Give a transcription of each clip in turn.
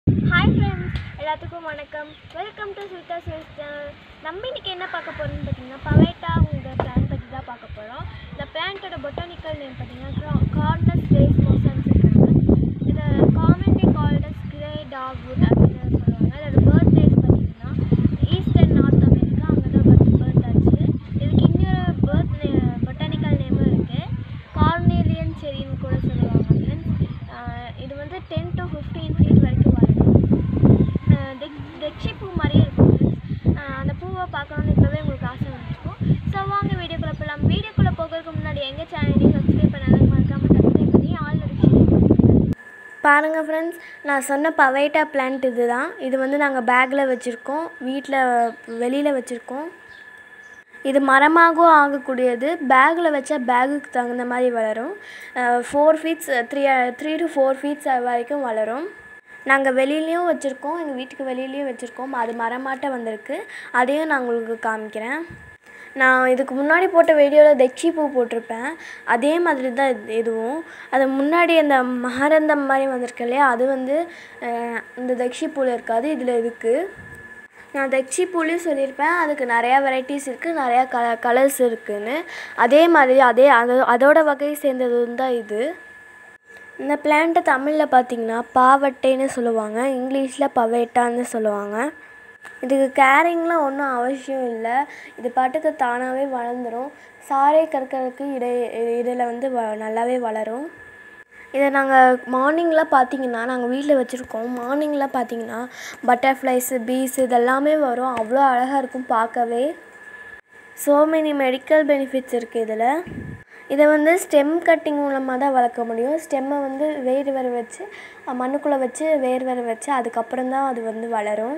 Hi friends எல்லாத்துக்கும் வணக்கம் welcome to Suvidha sales channel நம்ம இன்னைக்கு என்ன பார்க்க போகிறோம்னு பார்த்தீங்கன்னா பவேட்டாங்கிற பிளான் பற்றி தான் பார்க்க போகிறோம் இந்த பிளான்ட்டோட பொட்டானிக்கல் நேம் பார்த்தீங்கன்னா கார்னஸ் ரேஸ் மோசன்ஸ் இருக்காங்க இதை commonly called as gray dogwood அப்படின்னு சொல்லுவாங்க இதோட பர்த் பிளேஸ் பார்த்தீங்கன்னா ஈஸ்டர்ன் நார்த் அமெரிக்கா அங்கே தான் பர்த் பர்த் ஆச்சு இதுக்கு இன்னொரு பர்த் நே பொட்டானிக்கல் நேமும் இருக்குது கார்னேலியன் செரின்னு கூட சொல்லுவாங்க ஃப்ரெண்ட்ஸ் இது வந்து டென் டு ஃபிஃப்டீன் ஃபீட் வரைக்கும் வளரும் அஹ் தெக் தெக்ஷி பூ மாதிரியே இருக்கும் friends. அஹ் அந்த பூவை பார்க்கணுன்னு இப்போவே உங்களுக்கு ஆசை வந்துருக்கும் ஸோ வாங்க வீடியோக்குள்ளே போகலாம் வீடியோக்குள்ளே போகிறதுக்கு முன்னாடி எங்கள் சேனலையும் சப்ஸ்கிரைப் பண்ணாத மறக்காமல் சப்ஸ்கிரைப் பண்ணி ஆல் நோட்டிஃபிகேஷன் பாருங்கள் ஃப்ரெண்ட்ஸ் நான் சொன்ன பவைட்டா பிளான்ட் இது தான் இது வந்து நாங்கள் பேக்கில் வச்சுருக்கோம் வீட்டில் வெளியில் வச்சுருக்கோம் இது மரமாகவும் ஆகக்கூடியது பேக்கில் வச்சா பேகுக்கு தகுந்த மாதிரி வளரும் four feets three three to four feets வரைக்கும் வளரும் நாங்கள் வெளியிலையும் வச்சுருக்கோம் எங்கள் வீட்டுக்கு வெளியிலையும் வச்சுருக்கோம் அது மரமாட்ட வந்திருக்கு அதையும் நான் உங்களுக்கு காமிக்கிறேன் நான் இதுக்கு முன்னாடி போட்ட வீடியோவில் தெச்சி பூ போட்டிருப்பேன் அதே மாதிரி தான் இது இதுவும் அது முன்னாடி அந்த மகரந்தம் மாதிரி வந்திருக்கு இல்லையா அது வந்து அஹ், இந்த தெக்ஷி பூவில் இருக்காது இதில் இருக்குது நான் தக்ஷி பூலையும் சொல்லியிருப்பேன் அதுக்கு நிறையா வெரைட்டிஸ் இருக்குது நிறையா க கலர்ஸ் இருக்குதுன்னு அதே மாதிரி அதே அது அதோட வகையை சேர்ந்தது தான் இது இந்த பிளான்ட்டை தமிழில் பார்த்தீங்கன்னா பாவட்டைன்னு சொல்லுவாங்க இங்கிலீஷில் பவேட்டான்னு சொல்லுவாங்க இதுக்கு கேரிங்லாம் ஒன்றும் அவசியம் இல்லை இது பாட்டுக்கு தானாகவே வளர்ந்துடும் சாறை கற்களுக்கு இடை இடையில் வந்து வ நல்லாவே வளரும் இதை நாங்கள் மார்னிங்லாம் பார்த்தீங்கன்னா நாங்கள் வீட்டில் வச்சுருக்கோம் மார்னிங்லாம் பார்த்தீங்கன்னா பட்டர்ஃப்ளைஸு பீஸ் இதெல்லாமே வரும் அவ்வளோ அழகாக இருக்கும் பார்க்கவே ஸோ மெனி மெடிக்கல் பெனிஃபிட்ஸ் இருக்குது இதில் இதை வந்து ஸ்டெம் கட்டிங் மூலமாக தான் வளர்க்க முடியும் ஸ்டெம்மை வந்து வேர் வர வச்சு மண்ணுக்குள்ளே வச்சு வேர் வர வச்சு அதுக்கப்புறம் தான் அது வந்து வளரும்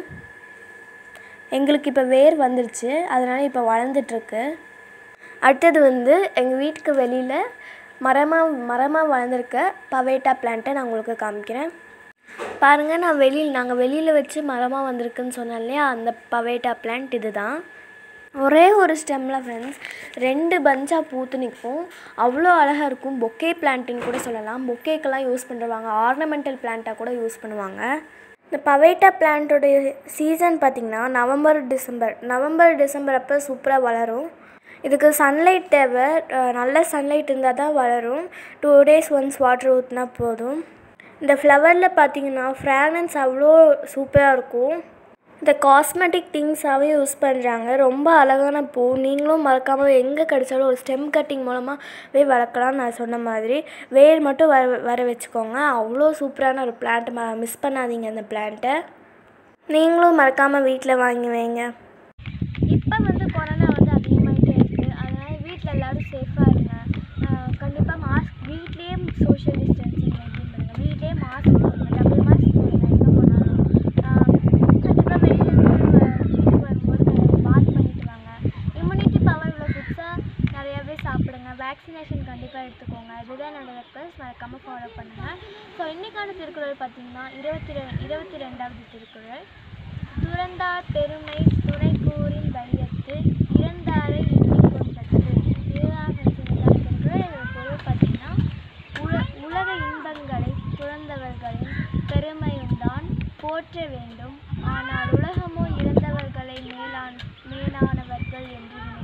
எங்களுக்கு இப்போ வேர் வந்துருச்சு அதனால் இப்போ வளர்ந்துட்டுருக்கு அடுத்தது வந்து எங்கள் வீட்டுக்கு வெளியில் மரமாக மரமாக வளர்ந்துருக்க பவேட்டா பிளான்ட்டை நான் உங்களுக்கு காமிக்கிறேன் பாருங்கள் நான் வெளியில் நாங்கள் வெளியில் வச்சு மரமாக வந்திருக்குன்னு சொன்னேன் இல்லையா அந்த பவேட்டா பிளான்ட் இது தான் ஒரே ஒரு ஸ்டெம்மில் ஃப்ரெண்ட்ஸ் ரெண்டு பஞ்சாக பூத்து நிற்கும் அவ்வளோ அழகாக இருக்கும் பொக்கே பிளான்ட்டுன்னு கூட சொல்லலாம் பொக்கேக்கெல்லாம் யூஸ் பண்ணுவாங்க ஆர்னமெண்டல் பிளான்ட்டாக கூட யூஸ் பண்ணுவாங்க இந்த பவேட்டா பிளான்ட்டோடைய சீசன் பார்த்திங்கன்னா நவம்பர் டிசம்பர் நவம்பர் டிசம்பர் அப்போ சூப்பராக வளரும் இதுக்கு சன்லைட் தேவை அஹ் நல்ல சன்லைட் இருந்தால் தான் வளரும் டூ டேஸ் ஒன்ஸ் வாட்டர் ஊற்றினா போதும் இந்த ஃப்ளவரில் பார்த்தீங்கன்னா ஃப்ராக்ரன்ஸ் அவ்வளோ சூப்பராக இருக்கும் இந்த காஸ்மெட்டிக் திங்ஸாகவே யூஸ் பண்ணுறாங்க ரொம்ப அழகான பூ நீங்களும் மறக்காமல் எங்கே கிடைச்சாலும் ஒரு ஸ்டெம் கட்டிங் மூலமாகவே வளர்க்கலாம் நான் சொன்ன மாதிரி வேர் மட்டும் வர வர வச்சுக்கோங்க அவ்வளோ சூப்பரான ஒரு பிளான்ட் மிஸ் பண்ணாதீங்க அந்த பிளான்ட்டை நீங்களும் மறக்காமல் வீட்டில் வாங்கி வைங்க இப்போ வந்து கொரோனா வந்து அதிகமாகிட்டே இருக்குது அதனால் வீட்டில் எல்லோரும் சேஃபாக இருங்க கண்டிப்பாக மாஸ்க் வீட்லேயே சோஷியல் டிஸ்டன்சிங் மெயின்டைன் பண்ணுங்கள் வீட்லேயே மாஸ்க் போடுங்க டபுள் மாஸ்க் போடுங்க எங்கே போனாலும் கண்டிப்பாக வெளியிலேருந்து வீட்டுக்கு வரும்போது பாத் பண்ணிட்டு வாங்க இம்யூனிட்டி பவர் உள்ள ஃபுட்ஸை நிறையாவே சாப்பிடுங்க வேக்சினேஷன் கண்டிப்பாக எடுத்துக்கோங்க இதுதான் என்னோட ரெக்வஸ்ட் மறக்காமல் ஃபாலோ பண்ணுங்கள் ஸோ இன்றைக்கான திருக்குறள் பார்த்தீங்கன்னா இருபத்தி ரெ இருபத்தி ரெண்டாவது திருக்குறள் துறந்தார் பெருமை துணை கூறின் வையத்து இறந்தாரை எண்ணிக் கொண்டது இதுதான் வச்சிருந்தார் திருக்குறள் இதோட பொருள் பார்த்தீங்கன்னா உல உலக இன்பங்களை துறந்தவர்களின் பெருமையும்தான் போற்ற வேண்டும் ஆனால் உலகமோ இறந்தவர்களை மேலான் மேலானவர்கள் என்று நினை